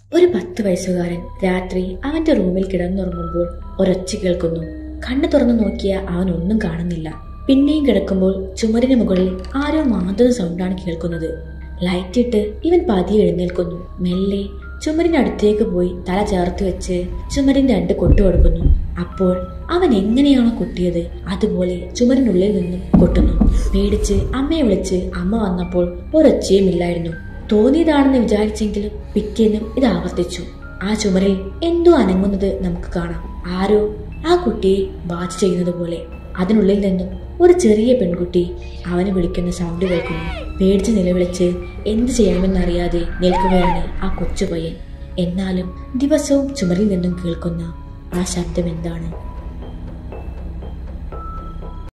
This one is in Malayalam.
ഒരു പത്ത് വയസ്സുകാരൻ രാത്രി അവന്റെ റൂമിൽ കിടന്നുറങ്ങുമ്പോൾ ഒരൊച്ച കേൾക്കുന്നു കണ്ണു തുറന്നു നോക്കിയ അവൻ ഒന്നും കാണുന്നില്ല പിന്നെയും കിടക്കുമ്പോൾ ചുമരിന് മുകളിൽ ആരോ മാന്തത സൗണ്ടാണ് കേൾക്കുന്നത് ലൈറ്റ് ഇട്ട് ഇവൻ പതിയെ എഴുന്നേൽക്കുന്നു മെല്ലെ ചുമരിനടുത്തേക്ക് പോയി തല ചേർത്ത് വെച്ച് ചുമരിന്റെ രണ്ട് കൊട്ടു കൊടുക്കുന്നു അപ്പോൾ അവൻ എങ്ങനെയാണോ കൊട്ടിയത് അതുപോലെ ചുമരിനുള്ളിൽ നിന്നും കൊട്ടുന്നു പേടിച്ച് അമ്മയെ വിളിച്ച് അമ്മ വന്നപ്പോൾ ഒരൊച്ചയും ഇല്ലായിരുന്നു തോന്നിയതാണെന്ന് വിചാരിച്ചെങ്കിലും പിറ്റേന്നും ഇത് ആവർത്തിച്ചു ആ ചുമരിൽ എന്തോ അനങ്ങുന്നത് നമുക്ക് കാണാം ആരോ ആ കുട്ടിയെ വാച്ച് ചെയ്യുന്നത് പോലെ അതിനുള്ളിൽ നിന്നും ഒരു ചെറിയ പെൺകുട്ടി അവനെ വിളിക്കുന്ന സൗണ്ട് കേൾക്കുന്നു പേടിച്ച് നിലവിളിച്ച് എന്ത് ചെയ്യണമെന്നറിയാതെ നിൽക്കുകയാണ് ആ കൊച്ചു പയ്യൻ എന്നാലും ദിവസവും ചുമരിൽ നിന്നും കേൾക്കുന്ന ആ ശബ്ദം എന്താണ്